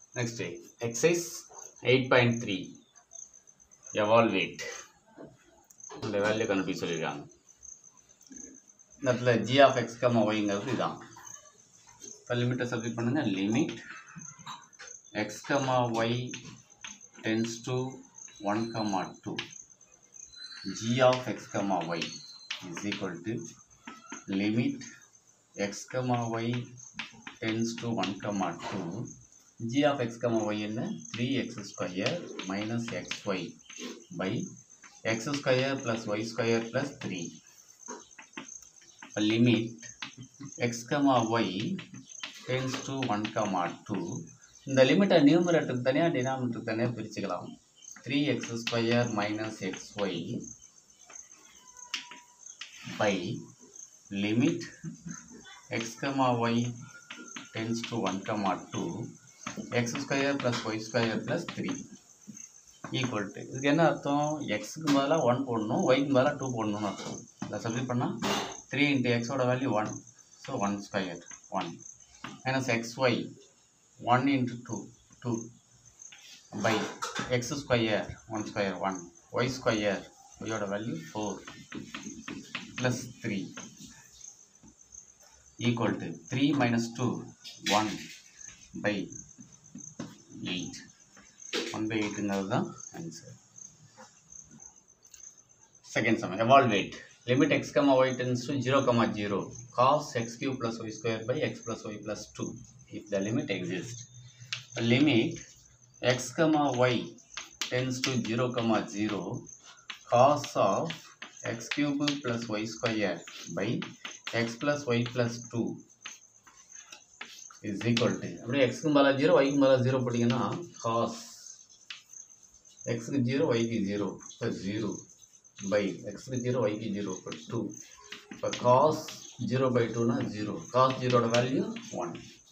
next exercise eight point three evaluate இந்த value கண்டுபிடிக்க சொல்லியிருக்காங்க இந்த இடத்துல ஜி ஆஃப் எக்ஸ் கம்மா ஒய்ங்கிறது இதான் இப்போ லிமிட்டை சப்ஜெக்ட் பண்ணுங்க limit x comma y tends to one comma two g of x comma y is equal to limit x comma y tends to one comma two g of x comma y என்ன 3x square minus xy by x square plus y square plus 3 limit x comma y tends to 1 comma 2 இந்த லிமிட்டை நியூமரேட்டருக்கு தனியாக டினாமினேட்டருக்கு தனியாக பிரிச்சுக்கலாம் three x square minus x y by limit x comma y tends to one comma two x square plus y square plus three equal to இதுக்கு என்ன அர்த்தம் எக்ஸுக்கு பதிலாக ஒன் போடணும் ஒய்க்கு பதிலாக டூ போடணும்னு அர்த்தம் இதை சப்ஜெக்ட் பண்ணால் த்ரீ இன்ட்டு எக்ஸோட value one so one square one minus x y one into two two by x square one square one y square ஒய்யோட value four plus three equal to 3 minus 2 1 by 8 1 by 8 ங்கிறது தான் answer second sum evaluate limit x comma y tends to zero comma zero cos x cube plus y square by x plus y plus two if the limit exist limit x comma y tends to zero comma zero cos of x cube plus y square by x plus y plus 2 is equal to அப்படியே எக்ஸ்க்கு மேலே zero ஒய்க்கு மேலே zero போட்டிங்கன்னா cos எக்ஸுக்கு zero ஒய்க்கு zero இப்போ zero by எக்ஸுக்கு zero ஒய்க்கு ஜீரோ இப்போ டூ இப்போ காஸ் ஜீரோ பை டூனா ஜீரோ காஸ் ஜீரோட value one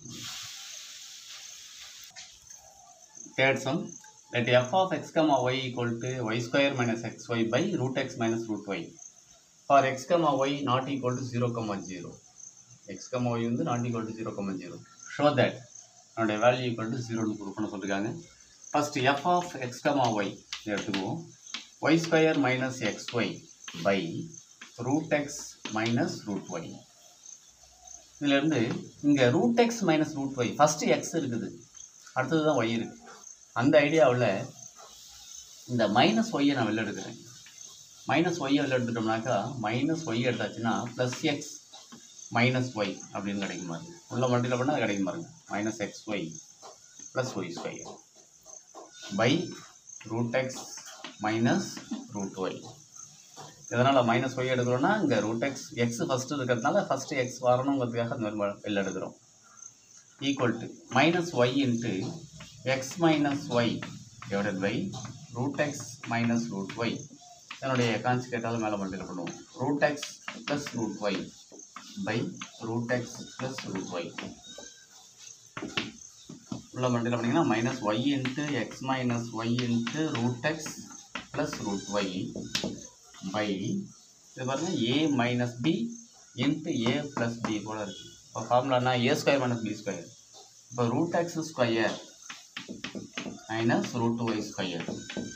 third sum let f of x comma y equal to y square minus xy by root x minus root y for x comma y not equal to 0 comma 0 x comma y வந்து not equal to 0 comma 0 show that அதோடைய value equal to ஜீரோன்னு prove பண்ண சொல்லியிருக்காங்க first f of x comma y எடுத்துக்குவோம் y square minus x y by root x minus root y இதுலேருந்து இங்கே root x minus root y first x இருக்குது அடுத்தது தான் ஒய் இருக்குது அந்த ஐடியாவில் இந்த மைனஸ் ஒய்யை நான் வெளில எடுக்கிறேன் மைனஸ் ஒய் வெளில எடுத்துட்டோம்னாக்கா மைனஸ் ஒய் எடுத்தாச்சுன்னா ப்ளஸ் எக்ஸ் மைனஸ் ஒய் அப்படின்னு கிடைக்கும் பாருங்க உள்ள மல்டியில் பண்ணால் அது கிடைக்கும் பாருங்க minus x y plus y square by root x minus root y இதனால் மைனஸ் ஒய் எடுக்கிறோன்னா இங்கே ரூட் எக்ஸ் எக்ஸ் ஃபஸ்ட்டு இருக்கிறதுனால ஃபஸ்ட்டு எக்ஸ் வரணுங்கிறதுக்காக அந்த மாதிரி வெளில எடுக்கிறோம் equal to minus y into x minus y divided by root x minus root y என்னுடைய கான்ஸ் கேட்டாலும் மேலே மல்டியில் பண்ணுவோம் root x plus root y by root x plus root y உள்ள மல்டியில் பண்ணிங்கன்னா minus y into x minus y into root x plus root y by இது பாருங்கள் A minus B into A plus B போல இருக்குது இப்போ ஃபார்முலானா A square minus B square இப்போ root x square minus root y square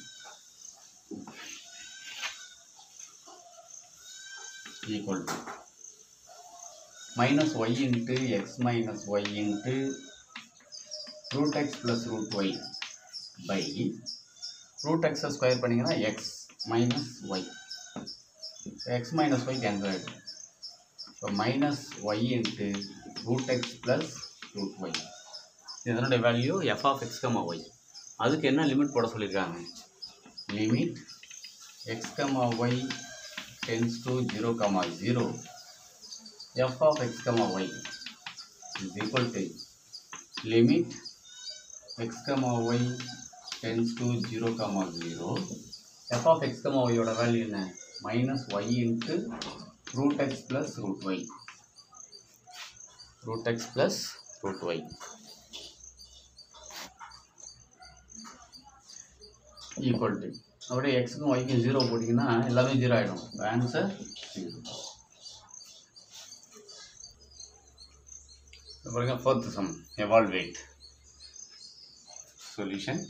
equal to minus y into x minus y into root x plus root y by root x square பண்ணிங்கன்னா x minus y x minus y cancel ஆகிடும் so minus y into root x plus root y இதனுடைய value f of x comma y அதுக்கு என்ன limit போட சொல்லியிருக்காங்க limit x comma y tends to 0 comma 0 f of x comma y is equal to limit x comma y tends to 0 comma 0 f of x comma y ஓட value என்ன minus y into root x plus root y root x plus root y equal to அப்படியே எக்ஸுக்கும் ஒய்க்கும் zero போட்டிங்கன்னா எல்லாமே zero ஆகிடும் answer zero பாருங்க fourth sum evaluate solution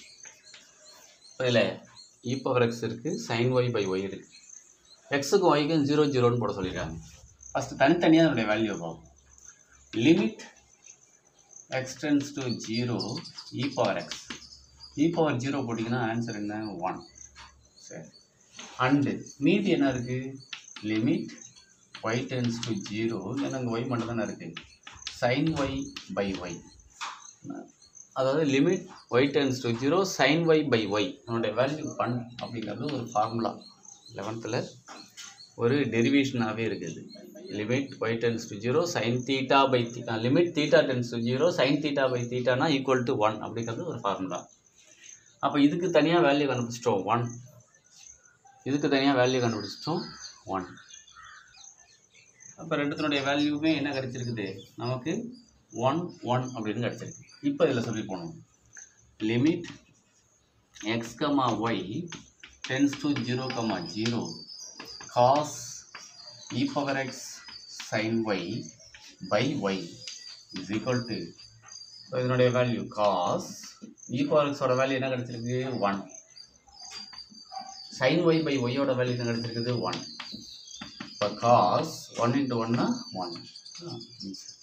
இதில் இ பவர் எக்ஸ் இருக்குது சைன் ஒய் பை ஒய் இருக்குது எக்ஸுக்கும் ஒய்க்கும் ஜீரோ ஜீரோன்னு போட சொல்லியிருக்காங்க ஃபஸ்ட்டு தனித்தனியாக அதனுடைய வேல்யூ பார்ப்போம் limit x tends to zero e power x e power zero போட்டிங்கன்னா ஆன்சர் என்ன ஒன் சரி அண்டு மீதி என்ன இருக்குது limit y tends to zero ஏன்னா அங்கே ஒய் மட்டும் தானே இருக்குது சைன் ஒய் பை ஒய் அதாவது limit y tends to zero sine y by y அதனுடைய வேல்யூ பண் அப்படிங்கிறது ஒரு ஃபார்முலா லெவன்த்தில் ஒரு டெரிவேஷனாகவே இருக்குது limit y tends to zero sine theta by theta limit theta tense to zero sine theta by தீட்டானா ஈக்குவல் டு ஒன் அப்படிங்கிறது ஒரு ஃபார்முலா அப்போ இதுக்கு தனியாக வேல்யூ கண்டுபிடிச்சிட்டோம் ஒன் இதுக்கு தனியாக வேல்யூ கண்டுபிடிச்சிட்டோம் ஒன் அப்போ ரெண்டுத்தினுடைய வேல்யூமே என்ன கிடைச்சிருக்குது நமக்கு ஒன் ஒன் அப்படின்னு கிடச்சிருக்கு இப்போ இதில் சொல்லி போகணும் limit x comma y tends to zero comma zero cos e power x sine y by y is equal to இதனுடைய வேல்யூ காஸ் இ பவர் எக்ஸோட வேல்யூ என்ன கிடச்சிருக்கு ஒன் சைன் ஒய் பை ஒய்யோட வேல்யூ என்ன கிடச்சிருக்குது ஒன் இப்போ cos one into ஒன்னா one